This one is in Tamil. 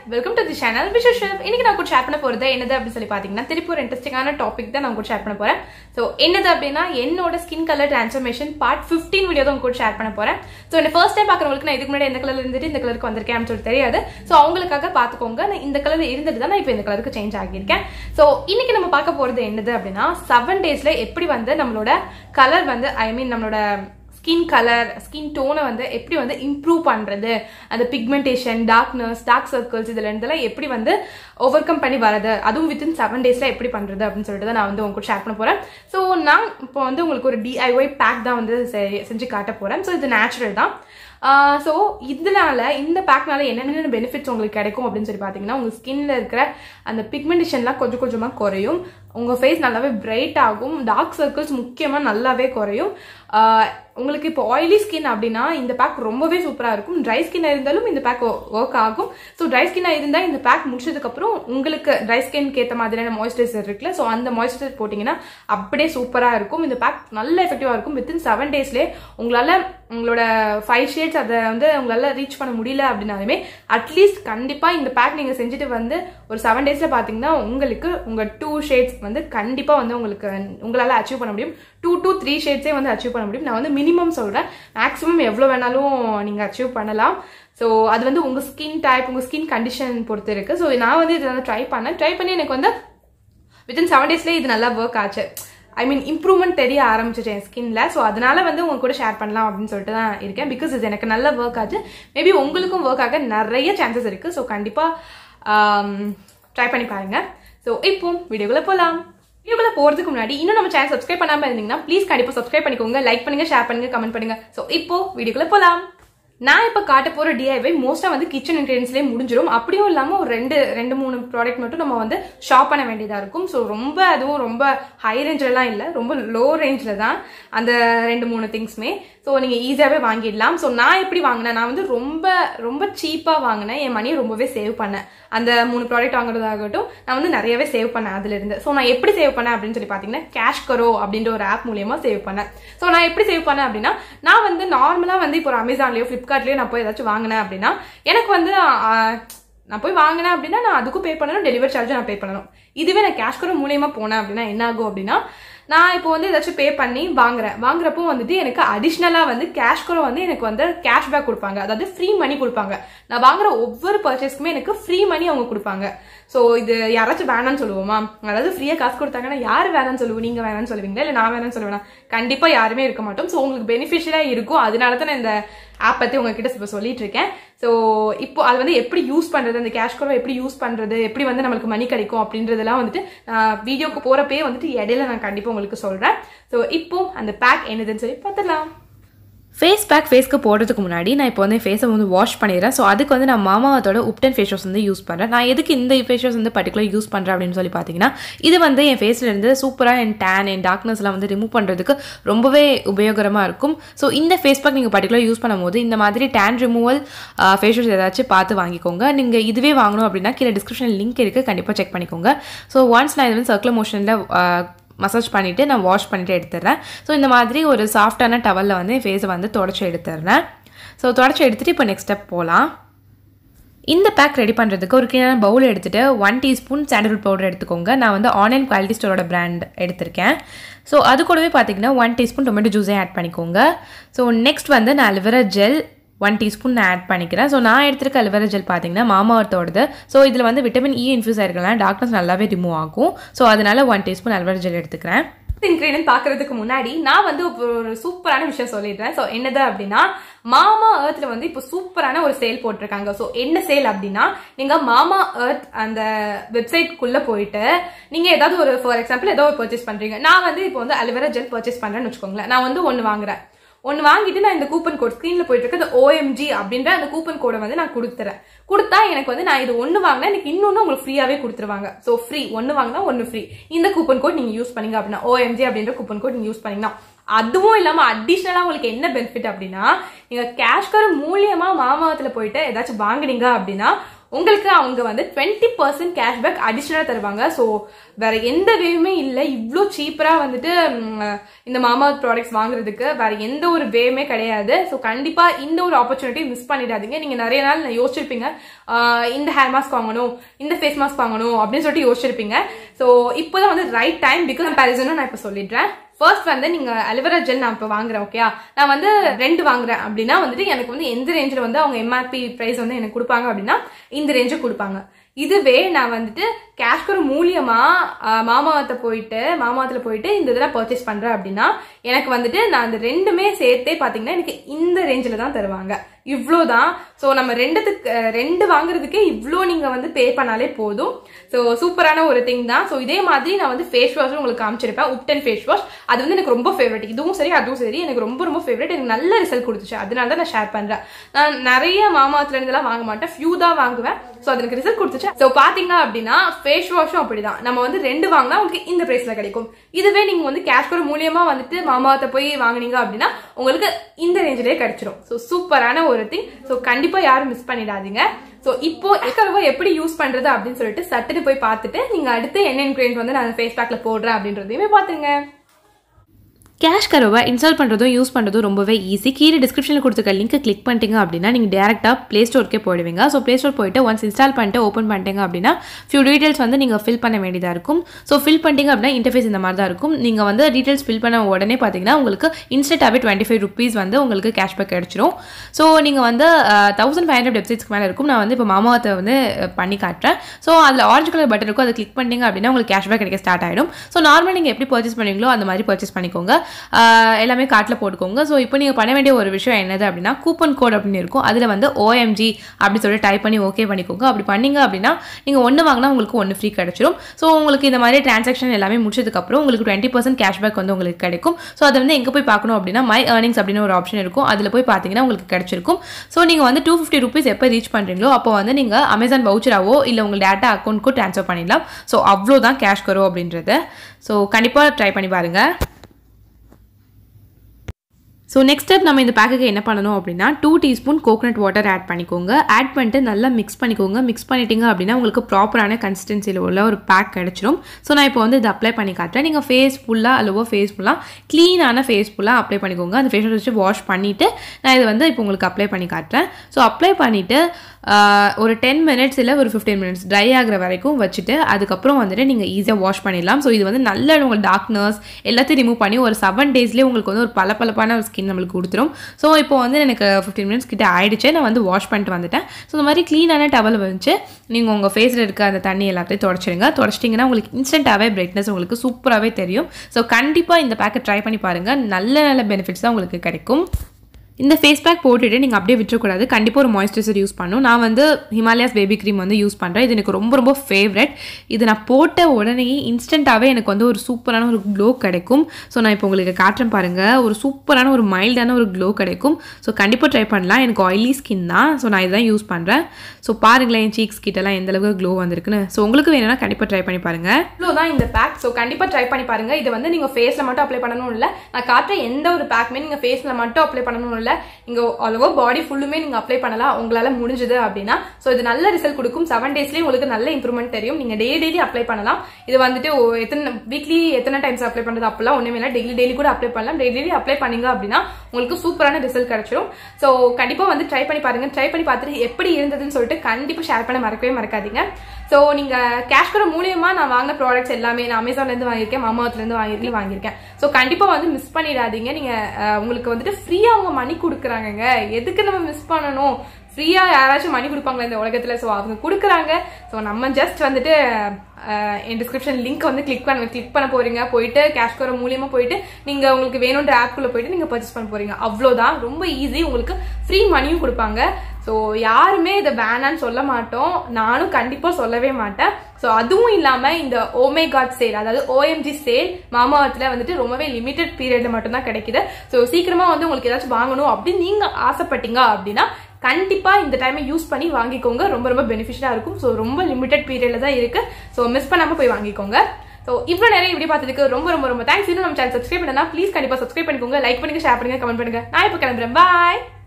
welcome to the channel wishes இன்னைக்கு நான் கூட ஷேர் பண்ண போறது என்னது அப்படின்னு சொல்லி பாத்தீங்கன்னா திருப்பி ஒரு இன்ட்ரெஸ்டிங்கான டாபிக் தான் நான் கூட ஷேர் பண்ண போறேன் ஸோ என்னது அப்படின்னா என்னோட skin colour transformation part 15 video தான் உங்க கூட ஷேர் பண்ண போறேன் ஸோ இந்த ஃபர்ஸ்ட் டைம் பார்க்குறவங்களுக்கு நான் இதுக்கு முன்னாடி எந்த கலர்ல இருந்துட்டு இந்த கலருக்கு வந்திருக்கேன் அப்படின்னு சொல்லிட்டு தெரியாது ஸோ அவங்களுக்காக பார்த்துக்கோங்க நான் இந்த கலர் இருந்துட்டு தான் நான் இப்போ இந்த கலருக்கு சேஞ்ச் ஆகியிருக்கேன் ஸோ இன்னைக்கு நம்ம பார்க்க போறது என்னது அப்படின்னா செவன் டேஸ்ல எப்படி வந்து நம்மளோட கலர் வந்து ஐ மீன் நம்மளோட ஸ்கின் கலர் ஸ்கின் டோனை வந்து எப்படி வந்து இம்ப்ரூவ் பண்ணுறது அந்த பிக்மெண்டேஷன் டார்க்னஸ் டார்க் சர்க்கிள்ஸ் இதில் இருந்தெல்லாம் எப்படி வந்து ஓவர் கம் பண்ணி வரது அதுவும் வித்தின் செவன் டேஸில் எப்படி பண்ணுறது அப்படின்னு சொல்லிட்டு தான் நான் வந்து உங்களுக்கு ஷேர் பண்ண போகிறேன் ஸோ நான் இப்போ வந்து உங்களுக்கு ஒரு டிஐஒய் பேக் தான் வந்து செ- செஞ்சு காட்ட போகிறேன் ஸோ இது நேச்சுரல் தான் ஸோ இதனால இந்த பேக்னால என்னென்ன பெனிஃபிட்ஸ் உங்களுக்கு கிடைக்கும் அப்படின்னு சொல்லி பார்த்தீங்கன்னா உங்கள் ஸ்கின்ல இருக்கிற அந்த பிக்மெண்டேஷன்லாம் கொஞ்சம் கொஞ்சமாக குறையும் உங்கள் ஃபேஸ் நல்லாவே பிரைட் ஆகும் டார்க் சர்க்கிள்ஸ் முக்கியமாக நல்லாவே குறையும் ஆஹ் உங்களுக்கு இப்போ ஆயிலி ஸ்கின் அப்படின்னா இந்த பேக் ரொம்பவே சூப்பராக இருக்கும் ட்ரை ஸ்கின்னாக இருந்தாலும் இந்த பேக் ஒர்க் ஆகும் ஸோ ட்ரை ஸ்கின்னாக இருந்தால் இந்த பேக் முடிச்சதுக்கப்புறம் உங்களுக்கு ட்ரை ஸ்கின்க்கு ஏற்ற மாதிரியான மாய்ஸ்சரைசர் இருக்குல்ல ஸோ அந்த மாய்ஸ்சரைசர் போட்டிங்கன்னா அப்படியே சூப்பராக இருக்கும் இந்த பேக் நல்ல எஃபெக்டிவாக இருக்கும் வித்தின் செவன் டேஸ்லேயே உங்களால் உங்களோட ஃபைவ் ஷேட்ஸ் அதை வந்து உங்களால் ரீச் பண்ண முடியல அப்படின்னாலுமே அட்லீஸ்ட் கண்டிப்பாக இந்த பேக் நீங்கள் செஞ்சுட்டு வந்து ஒரு செவன் டேஸில் பார்த்தீங்கன்னா உங்களுக்கு உங்கள் டூ ஷேட்ஸ் வந்து கண்டிப்பாக வந்து உங்களுக்கு உங்களால் அச்சீவ் பண்ண முடியும் டூ டூ த்ரீ ஷேட்ஸே வந்து அச்சீவ் பண்ண முடியும் நான் வந்து மினிமம் சொல்கிறேன் மேக்ஸிமம் எவ்வளோ வேணாலும் நீங்கள் அச்சீவ் பண்ணலாம் ஸோ அது வந்து உங்கள் ஸ்கின் டைப் உங்கள் ஸ்கின் கண்டிஷன் பொறுத்து இருக்குது ஸோ நான் வந்து இதை வந்து ட்ரை பண்ணேன் ட்ரை பண்ணி எனக்கு வந்து வித்தின் செவன் டேஸ்லேயே இது நல்லா ஒர்க் ஆச்சு ஐ மீன் இம்ப்ரூவ்மெண்ட் தெரிய ஆரம்பிச்சிச்சு என் ஸ்கின்ல ஸோ அதனால வந்து உங்க கூட ஷேர் பண்ணலாம் அப்படின்னு சொல்லிட்டு தான் இருக்கேன் பிகாஸ் இது எனக்கு நல்ல ஒர்க் ஆச்சு மேபி உங்களுக்கும் ஒர்க் ஆக நிறைய சான்சஸ் இருக்கு ஸோ கண்டிப்பாக ட்ரை பண்ணி பாருங்க ஸோ இப்போ வீடியோக்குள்ள போகலாம் வீடியோக்குள்ள போறதுக்கு முன்னாடி இன்னும் நம்ம சேனல் சப்ஸ்கிரைப் பண்ணாம இருந்தீங்கன்னா ப்ளீஸ் கண்டிப்பா சப்ஸ்கிரைப் பண்ணிக்கோங்க லைக் பண்ணுங்க ஷேர் பண்ணுங்க கமெண்ட் பண்ணுங்க ஸோ இப்போ வீடியோக்குள்ள போகலாம் நான் இப்போ காட்ட போகிற டிஐவை மோஸ்ட்டாக வந்து கிச்சன் இன்க்ரீடியன்ஸ்லேயே முடிஞ்சிடும் அப்படியும் இல்லாமல் ஒரு ரெண்டு ரெண்டு மூணு ப்ராடக்ட் மட்டும் நம்ம வந்து ஷாப் பண்ண வேண்டியதாக இருக்கும் ஸோ ரொம்ப அதுவும் ரொம்ப ஹை ரேஞ்சிலலாம் இல்லை ரொம்ப லோ ரேஞ்சில் தான் அந்த ரெண்டு மூணு திங்ஸுமே ஸோ நீங்கள் ஈஸியாகவே வாங்கிடலாம் ஸோ நான் எப்படி வாங்கினேன் நான் வந்து ரொம்ப ரொம்ப சீப்பாக வாங்கினேன் என் மணியை ரொம்பவே சேவ் பண்ணேன் அந்த மூணு ப்ராடக்ட் வாங்குறதாகட்டும் நான் வந்து நிறையவே சேவ் பண்ணேன் அதுலேருந்து ஸோ நான் எப்படி சேவ் பண்ணேன் அப்படின்னு சொல்லி பார்த்தீங்கன்னா கேஷ் கரோ அப்படின்ற ஒரு ஆப் மூலியமா சேவ் பண்ணேன் ஸோ நான் எப்படி சேவ் பண்ணேன் அப்படின்னா நான் வந்து நார்மலாக வந்து இப்போ ஒரு அமேசான்லேயோ ஃப்ளிப்கார்ட்லேயோ நான் போய் ஏதாச்சும் வாங்கினேன் அப்படின்னா எனக்கு வந்து ஆ, நான் போய் வாங்கினேன் அப்படின்னா நான் அதுக்கும் பே பண்ணணும் டெலிவரி சார்ஜும் நான் பே பண்ணணும் இதுவே நான் கேஷ் கரோ மூலியமா போனேன் அப்படின்னா என்ன ஆகும் அப்படின்னா நான் இப்போ வந்து ஏதாச்சும் பே பண்ணி வாங்குறேன் வாங்குறப்போ வந்துட்டு எனக்கு அடிஷ்னலாக வந்து கேஷ் கூட வந்து எனக்கு வந்து கேஷ்பேக் கொடுப்பாங்க அதாவது ஃப்ரீ மணி கொடுப்பாங்க நான் வாங்குற ஒவ்வொரு பர்ச்சேஸ்க்குமே எனக்கு ஃப்ரீ மணி அவங்க கொடுப்பாங்க ஸோ இது யாராச்சும் வேணாம்னு சொல்லுவோமா அதாவது ஃப்ரீயாக காசு கொடுத்தாங்கன்னா யார் வேணாம்னு சொல்லுவோம் நீங்கள் வேணாம்னு சொல்லுவீங்களா இல்லை நான் வேணாம்னு சொல்லுவேனா கண்டிப்பாக யாருமே இருக்க மாட்டோம் ஸோ உங்களுக்கு பெனிஃபிஷியலாக இருக்கும் அதனால தான் நான் இந்த ஆப் பற்றி உங்ககிட்ட இப்போ சொல்லிட்டு இருக்கேன் ஸோ இப்போ அது வந்து எப்படி யூஸ் பண்ணுறது அந்த கேஷ் கூட எப்படி யூஸ் பண்ணுறது எப்படி வந்து நம்மளுக்கு மணி கிடைக்கும் அப்படின்றதெல்லாம் வந்துட்டு நான் வீடியோக்கு போகிறப்பே வந்துட்டு இடையில நான் கண்டிப்பாக உங்களுக்கு சொல்கிறேன் ஸோ இப்போ அந்த பேக் என்னதுன்னு சொல்லி பார்த்துடலாம் ஃபேஸ் பேக் ஃபேஸ்க்கு போடுறதுக்கு முன்னாடி நான் இப்போ வந்து ஃபேஸை வந்து வாஷ் பண்ணிடுறேன் ஸோ அதுக்கு வந்து நான் மாமாவத்தோட உப்டன் ஃபேஸ் வாஷ் வந்து யூஸ் பண்ணுறேன் நான் எதுக்கு இந்த ஃபேஸ் வாஷ் வந்து பர்டிகுலர் யூஸ் பண்ணுறேன் அப்படின்னு சொல்லி பார்த்தீங்கன்னா இது வந்து என் ஃபேஸில் இருந்து சூப்பராக என் டேன் என் டார்க்னஸ்லாம் வந்து ரிமூவ் பண்ணுறதுக்கு ரொம்பவே உபயோகரமாக இருக்கும் ஸோ இந்த ஃபேஸ் பேக் நீங்கள் பர்டிகுலர் யூஸ் பண்ணும்போது இந்த மாதிரி டேன் ரிமூவல் ஃபேஸ் வாஷ் ஏதாச்சும் பார்த்து வாங்கிக்கோங்க நீங்கள் இதுவே வாங்கணும் அப்படின்னா கீழே டிஸ்கிரிப்ஷன் லிங்க் இருக்குது கண்டிப்பாக செக் பண்ணிக்கோங்க ஸோ ஒன்ஸ் நான் இது வந்து சர்க்குலர் மோஷனில் மசாஜ் பண்ணிவிட்டு நான் வாஷ் பண்ணிவிட்டு எடுத்துடுறேன் ஸோ இந்த மாதிரி ஒரு சாஃப்டான டவலில் வந்து என் ஃபேஸை வந்து தொடச்சி எடுத்துடுறேன் ஸோ தொடச்சி எடுத்துகிட்டு இப்போ நெக்ஸ்ட் ஸ்டெப் போகலாம் இந்த பேக் ரெடி பண்ணுறதுக்கு ஒரு கிணறு பவுல் எடுத்துகிட்டு ஒன் டீஸ்பூன் சாண்டல்வுட் பவுடர் எடுத்துக்கோங்க நான் வந்து ஆன்லைன் குவாலிட்டி ஸ்டோரோட பிராண்ட் எடுத்திருக்கேன் ஸோ அது கூடவே பார்த்தீங்கன்னா ஒன் டீஸ்பூன் டொமேட்டோ ஜூஸே ஆட் பண்ணிக்கோங்க ஸோ நெக்ஸ்ட் வந்து நான் அலுவரா ஜெல் ஒன் டீஸ்பூன் நான் ஆட் பண்ணிக்கிறேன் ஸோ நான் எடுத்திருக்க அலுவரா ஜெல் பார்த்தீங்கன்னா மாமாவத்தோடது ஸோ இதில் வந்து விட்டமின் இ இன்ஃபியூஸ் ஆயிருக்கலாம் டார்க்னஸ் நல்லாவே ரிமூவ் ஆகும் ஸோ அதனால ஒன் டீஸ்பூன் அலுவரா ஜெல் எடுத்துக்கிறேன் இன்க்ரீடியன்ட் பார்க்கறதுக்கு முன்னாடி நான் வந்து இப்போ ஒரு சூப்பரான விஷயம் சொல்லிடுறேன் ஸோ என்னது அப்படின்னா மாமா எர்த்ல வந்து இப்போ சூப்பரான ஒரு சேல் போட்டிருக்காங்க ஸோ என்ன சேல் அப்படின்னா நீங்க மாமா எர்த் அந்த வெப்சைட்குள்ள போயிட்டு நீங்க ஏதாவது ஒரு ஃபார் எக்ஸாம்பிள் ஏதோ ஒரு பர்ச்சேஸ் பண்றீங்க நான் வந்து இப்போ வந்து அலுவரா ஜெல் பர்ச்சேஸ் பண்றேன்னு வச்சுக்கோங்களேன் நான் வந்து ஒன்னு வாங்குறேன் ஒன்னு வாங்கிட்டு நான் இந்த கூப்பன் கோட் ஸ்க்ரீன்ல போயிட்டு இருக்க இந்த ஓஎம்ஜி அப்படின்ற அந்த கூப்பன் கோடை வந்து நான் கொடுத்துறேன் கொடுத்தா எனக்கு வந்து நான் இது ஒன்னு வாங்கினா எனக்கு இன்னொன்னு உங்களுக்கு ஃப்ரீயாவே கொடுத்துருவாங்க ஸோ ஃப்ரீ ஒன்னு வாங்கினா ஒன்னு ஃப்ரீ இந்த கூப்பன் கோட் நீங்க யூஸ் பண்ணீங்க அப்படின்னா ஓஎம்ஜி அப்படின்ற கூப்பன் கோட் நீங்க யூஸ் பண்ணீங்கன்னா அதுவும் இல்லாம அடிஷ்னலா உங்களுக்கு என்ன பெனிஃபிட் அப்படின்னா நீங்க கேஷ்கர் மூலியமா மாமாவத்துல போயிட்டு ஏதாச்சும் வாங்குனீங்க அப்படின்னா உங்களுக்கு அவங்க வந்து டுவெண்ட்டி பர்சன்ட் கேஷ்பேக் அடிஷனலாக தருவாங்க ஸோ வேற எந்த வேவுமே இல்லை இவ்வளோ சீப்பராக வந்துட்டு ம், இந்த மாமா ப்ராடக்ட்ஸ் வாங்குறதுக்கு வேற எந்த ஒரு வேவுமே கிடையாது ஸோ கண்டிப்பாக இந்த ஒரு ஆப்பர்ச்சுனிட்டி மிஸ் பண்ணிடாதீங்க நீங்கள் நிறைய நாள் யோசிச்சிருப்பீங்க ஆஹ் இந்த ஹேர் மாஸ்க் வாங்கணும் இந்த ஃபேஸ் மாஸ்க் வாங்கணும் அப்படின்னு சொல்லிட்டு யோசிச்சிருப்பீங்க ஸோ இப்போதான் வந்து ரைட் டைம் பிகாஸ் கம்பேரிசனும் நான் இப்போ சொல்லிடுறேன் ஃபர்ஸ்ட் வந்து நீங்க அலிவரா ஜெல் நான் இப்போ வாங்குறேன் ஓகே நான் வந்து ரெண்டு வாங்குறேன் அப்படின்னா வந்துட்டு எனக்கு வந்து எந்த ரேஞ்சில் வந்து அவங்க எம்ஆர்பி பிரைஸ் வந்து எனக்கு கொடுப்பாங்க அப்படின்னா இந்த ரேஞ்சு கொடுப்பாங்க இதுவே நான் வந்துட்டு கேஷ்கர் மூலியமா ஆஹ், மாமாவத்தை போயிட்டு மாமாவத்துல போயிட்டு இந்த இதெல்லாம் பர்ச்சேஸ் பண்றேன் அப்படின்னா எனக்கு வந்துட்டு நான் அந்த ரெண்டுமே சேர்த்தே பாத்தீங்கன்னா எனக்கு இந்த ரேஞ்சில் தான் தருவாங்க இவ்வளோதான் ஸோ நம்ம ரெண்டுத்துக்கு அஹ், ரெண்டு வாங்குறதுக்கே இவ்வளோ நீங்க வந்து பே பண்ணாலே போதும் ஸோ சூப்பரான ஒரு திங் தான் ஸோ இதே மாதிரி நான் வந்து ஃபேஸ் வாஷும் உங்களுக்கு காமிச்சிருப்பேன் உப்டன் ஃபேஸ் வாஷ் அது வந்து எனக்கு ரொம்ப ஃபேவரட் இதுவும் சரி அதுவும் சரி எனக்கு ரொம்ப ரொம்ப ஃபேவரட் எனக்கு நல்ல ரிசல்ட் கொடுத்துச்சு அதனால தான் நான் ஷேர் பண்றேன் நான் நிறைய மாமாத்துல இருந்தெல்லாம் வாங்க மாட்டேன் ஃபியூ தான் வாங்குவேன் ஸோ அது எனக்கு ரிசல்ட் கொடுத்துச்சு ஸோ பாத்தீங்க அப்படின்னா ஃபேஸ் வாஷும் அப்படிதான் நம்ம வந்து ரெண்டு வாங்கினா உங்களுக்கு இந்த பிரைஸ்ல கிடைக்கும் இதுவே நீங்க வந்து கேஷ்கோர் மூலியமா வந்துட்டு மாமாவத்தை போய் வாங்குனீங்க அப்படின்னா உங்களுக்கு இந்த ரேஞ்சிலே கிடைச்சிரும் ஸோ சூப்பரான ஒரு திங் ஸோ கண்டிப்பா யாரும் மிஸ் பண்ணிடாதீங்க ஸோ இப்போ எக்கரவா எப்படி யூஸ் பண்றது அப்படின்னு சொல்லிட்டு சட்டுன்னு போய் பார்த்துட்டு நீங்க அடுத்து என்ன இன்கிரியன்ட் வந்து நான் ஃபேஸ் பேக்ல போடுறேன் அப்படின்றதையுமே பாத்துருங்க கேஷ் கரோவை இன்ஸ்டால் பண்ணுறதும் யூஸ் பண்ணுறதும் ரொம்பவே ஈஸி கீழே டிஸ்கிரிப்ஷனில் கொடுத்துருக்க லிங்க் கிளிக் பண்ணிட்டீங்க அப்படின்னா நீங்கள் டேரெக்டாக ப்ளே ஸ்டோருக்கே போயிடுவீங்க ஸோ ப்ளே ஸ்டோர் போயிட்டு ஒன்ஸ் இன்ஸ்டால் பண்ணிட்டு ஓப்பன் பண்ணிட்டீங்க அப்படின்னா ஃபியூ டீட்டெயில்ஸ் வந்து நீங்கள் ஃபில் பண்ண வேண்டியதாக இருக்கும் ஸோ ஃபில் பண்ணிட்டீங்க அப்படின்னா இன்டர்ஃபேஸ் இந்த மாதிரி தான் இருக்கும் நீங்கள் வந்து டீட்டெயில்ஸ் ஃபில் பண்ண உடனே பார்த்தீங்கன்னா உங்களுக்கு இன்ஸ்டன்ட்டாகவே டுவெண்ட்டி ஃபைவ் ருபீஸ் வந்து உங்களுக்கு கேஷ்பேக் கிடைச்சிரும் ஸோ நீங்கள் வந்து தௌசண்ட் ஃபைவ் ஹண்ட்ரட் வெப்சைட்ஸ்க்கு மேலே இருக்கும் நான் வந்து இப்போ மாமாவத்தை வந்து அஹ், பண்ணி காட்டுறேன் ஸோ அதில் ஆரஞ்சு கலர் பட்டன் இருக்கும் அதை கிளிக் பண்ணிட்டீங்க அப்படின்னா உங்களுக்கு கேஷ்பேக் கிடைக்க ஸ்டார்ட் ஆகிடும் ஸோ நார்மல் நீங்கள் எப்படி பர்ச்சேஸ் பண்ணுவீங்களோ அந்த மாதிரி பர்ச்சேஸ் பண்ணிக்கோங்க ஆஹ் எல்லாமே கார்ட்டில் போட்டுக்கோங்க ஸோ இப்போ நீங்கள் பண்ண வேண்டிய ஒரு விஷயம் என்னது அப்படின்னா கூப்பன் கோட் அப்படின்னு இருக்கும் அதில் வந்து ஓஎம்ஜி அப்படி சொல்லி டைப் பண்ணி ஓகே பண்ணிக்கோங்க அப்படி பண்ணீங்க அப்படின்னா நீங்கள் ஒன்று வாங்கினா உங்களுக்கு ஒன்று ஃப்ரீ கிடைச்சிரும் ஸோ உங்களுக்கு இந்த மாதிரி டிரான்சாக்ஷன் எல்லாமே முடிச்சதுக்கப்புறம் உங்களுக்கு டுவெண்ட்டி பர்சன்ட் கேஷ்பேக் வந்து உங்களுக்கு கிடைக்கும் ஸோ அதை வந்து எங்கே போய் பார்க்கணும் அப்படின்னா மை ஏர்னிங்ஸ் அப்படின்னு ஒரு ஆப்ஷன் இருக்கும் அதில் போய் பார்த்தீங்கன்னா உங்களுக்கு கிடைச்சிருக்கும் ஸோ நீங்கள் வந்து டூ ஃபிஃப்டி ருபீஸ் எப்போ ரீச் பண்ணுறீங்களோ அப்போ வந்து நீங்கள் அமேசான் வவுச்சராவோ இல்லை உங்கள் டேட்டா அக்கௌண்ட்க்கோ ட்ரான்ஸ்ஃபர் பண்ணிடலாம் ஸோ அவ்வளோதான் கேஷ் கரோ அப்படின்றது ஸோ கண்டிப்பாக ட்ரை பண்ணி பாருங்கள் ஸோ நெக்ஸ்ட் ஸ்டெப் நம்ம இந்த பேக்குக்கு என்ன பண்ணணும் அப்படின்னா two teaspoon coconut water add பண்ணிக்கோங்க ஆட் பண்ணிட்டு நல்லா மிக்ஸ் பண்ணிக்கோங்க மிக்ஸ் பண்ணிட்டீங்க அப்படின்னா உங்களுக்கு ப்ராப்பரான கன்சிஸ்டன்சியில் உள்ள ஒரு பேக் கிடைச்சிரும் ஸோ நான் இப்போ வந்து இதை அப்ளை பண்ணி காட்டுறேன் நீங்கள் ஃபேஸ் ஃபுல்லாக அல்லவோ ஃபேஸ் ஃபுல்லாக க்ளீனான ஃபேஸ் ஃபுல்லாக அப்ளை பண்ணிக்கோங்க அந்த ஃபேஸ் வச்சு வாஷ் பண்ணிவிட்டு நான் இதை வந்து இப்போ உங்களுக்கு அப்ளை பண்ணி காட்டுறேன் ஸோ அப்ளை பண்ணிவிட்டு ஒரு டென் மினிட்ஸ் இல்லை ஒரு ஃபிஃப்டீன் மினிட்ஸ் ட்ரை ஆகிற வரைக்கும் வச்சுட்டு அதுக்கப்புறம் வந்துட்டு நீங்கள் ஈஸியாக வாஷ் பண்ணிடலாம் ஸோ இது வந்து நல்ல உங்களுக்கு டார்க்னஸ் எல்லாத்தையும் ரிமூவ் பண்ணி ஒரு செவன் டேஸ்லேயே உங்களுக்கு வந்து ஒரு பளபளப்பான ஒரு ஸ்கின் நம்மளுக்கு கொடுத்துரும் ஸோ இப்போ வந்து எனக்கு ஃபிஃப்டீன் மினிட்ஸ் கிட்ட ஆயிடுச்சு நான் வந்து வாஷ் பண்ணிட்டு வந்துட்டேன் ஸோ இந்த மாதிரி க்ளீனான டவல் வச்சு நீங்கள் உங்கள் ஃபேஸில் இருக்க அந்த தண்ணி எல்லாத்தையும் தொடச்சிடுங்க தொடச்சிட்டிங்கன்னா உங்களுக்கு இன்ஸ்டன்ட்டாகவே பிரைட்னஸ் உங்களுக்கு சூப்பராகவே தெரியும் ஸோ கண்டிப்பாக இந்த பேக்கை ட்ரை பண்ணி பாருங்கள் நல்ல நல்ல பெனிஃபிட்ஸ் தான் உங்களுக்கு கிடைக்கும் இந்த ஃபேஸ் பேக் போட்டுட்டு நீங்கள் அப்படியே விட்டுறக்கூடாது கண்டிப்பாக ஒரு மாய்ஸ்சரைசர் யூஸ் பண்ணணும் நான் வந்து ஹிமாலயாஸ் பேபி க்ரீம் வந்து யூஸ் பண்ணுறேன் இது எனக்கு ரொம்ப ரொம்ப ஃபேவரட் இது நான் போட்ட உடனே இன்ஸ்டண்ட்டாகவே எனக்கு வந்து ஒரு சூப்பரான ஒரு க்ளோ கிடைக்கும் ஸோ நான் இப்போ உங்களுக்கு காட்டுறேன் பாருங்கள் ஒரு சூப்பரான ஒரு மைல்டான ஒரு க்ளோ கிடைக்கும் ஸோ கண்டிப்பாக ட்ரை பண்ணலாம் எனக்கு ஆயிலி ஸ்கின் தான் ஸோ நான் இதுதான் யூஸ் பண்ணுறேன் ஸோ பாருங்களேன் என் சீக்ஸ் கிட்டலாம் எந்த அளவுக்கு க்ளோ வந்திருக்குன்னு ஸோ உங்களுக்கு வேணும்னா கண்டிப்பாக ட்ரை பண்ணி பாருங்கள் இவ்வளோதான் இந்த பேக் ஸோ கண்டிப்பாக ட்ரை பண்ணி பாருங்க இது வந்து நீங்கள் ஃபேஸில் மட்டும் அப்ளை பண்ணணும் இல்லை நான் காட்டுற எந்த ஒரு பேக்குமே நீங்கள் ஃபேஸில் மட்டும் அப்ளை பண்ணணும் இல்லை இங்கே அளவோ பாடி ஃபுல்லுமே நீங்கள் அப்ளை பண்ணலாம் உங்களால் முடிஞ்சது அப்படின்னா ஸோ இது நல்ல ரிசல்ட் கொடுக்கும் செவன் டேஸ்லேயே உங்களுக்கு நல்ல இம்ப்ரூவ்மெண்ட் தெரியும் நீங்கள் டெய்லி டெய்லி அப்ளை பண்ணலாம் இது வந்துட்டு ஓ- எத்தனை வீக்லி எத்தனை டைம்ஸ் அப்ளை பண்ணுறது அப்பெல்லாம் ஒன்றுமே இல்லை டெய்லி டெய்லி கூட அப்ளை பண்ணலாம் டெய்லி டெய்லி அப்ளை பண்ணீங்க அப்படின்னா உங்களுக்கு சூப்பரான ரிசல்ட் கிடைச்சிரும் ஸோ கண்டிப்பாக வந்து ட்ரை பண்ணி பாருங்க ட்ரை பண்ணி பார்த்துட்டு எப்படி இருந்ததுன்னு சொல்லிட்டு கண்டிப்பாக ஷேர் பண்ண மறக்கவே மறக்காதீங்க ஸோ நீங்கள் கேஷ் கரோ மூலியமா நான் வாங்கின ப்ராடக்ட்ஸ் எல்லாமே நான் அமேசான்லேருந்து வாங்கியிருக்கேன் மாமாவத்துலேருந்து வாங்கியிருக்கேன் வாங்கியிருக்கேன் ஸோ கண்டிப்பாக வந்து மிஸ் பண்ணிடாதீங்க நீங்கள் உங்களுக்கு வந்துட்டு ஃப்ரீயாக அவங்க மணி கொடுக்குறாங்கங்க எதுக்கு நம்ம மிஸ் பண்ணணும் ஃப்ரீயா யாராச்சும் மணி கொடுப்பாங்களா இந்த உலகத்துல ஸோ அவங்க கொடுக்குறாங்க ஸோ நம்ம ஜஸ்ட் வந்துட்டு அஹ், என் டிஸ்கிரிப்ஷன் லிங்க் வந்து கிளிக் பண்ண கிளிக் பண்ண போறீங்க போயிட்டு கேஷ் கோர மூலியமா போயிட்டு நீங்க உங்களுக்கு வேணுன்ற ஆப்குள்ள போயிட்டு நீங்க பர்ச்சேஸ் பண்ண போறீங்க அவ்வளவுதான் ரொம்ப ஈஸி உங்களுக்கு ஃப்ரீ மணியும் கொடுப்பாங்க ஸோ யாருமே இதை வேணான்னு சொல்ல மாட்டோம் நானும் கண்டிப்பா சொல்லவே மாட்டேன் ஸோ அதுவும் இல்லாம இந்த ஓமே காட் சேல் அதாவது ஓஎம்ஜி சேல் மாமாவத்துல வந்துட்டு ரொம்பவே லிமிடெட் பீரியட்ல மட்டும்தான் கிடைக்குது ஸோ சீக்கிரமா வந்து உங்களுக்கு ஏதாச்சும் வாங்கணும் அப்படின்னு நீங்க ஆசைப்பட்டீங்க அப்படின்னா கண்டிப்பா இந்த டைமை யூஸ் பண்ணி வாங்கிக்கோங்க ரொம்ப ரொம்ப பெனிஃபிஷியலா இருக்கும் ஸோ ரொம்ப லிமிடெட் பீரியட்ல தான் இருக்கு ஸோ மிஸ் பண்ணாம போய் வாங்கிக்கோங்க ஸோ இவ்வளோ நிறைய வீடியோ பார்த்ததுக்கு ரொம்ப ரொம்ப ரொம்ப தேங்க்ஸ் இன்னும் நம்ம சேனல் சப்ஸ்கிரைப் பண்ணா ப்ளீஸ் கண்டிப்பா சப்ஸ்கிரைப் பண்ணிக்கோங்க லைக் பண்ணுங்க ஷேர் பண்ணுங்க கமெண்ட் பண்ணுங்க நான் இப்போ கிளம்புறேன் பாய்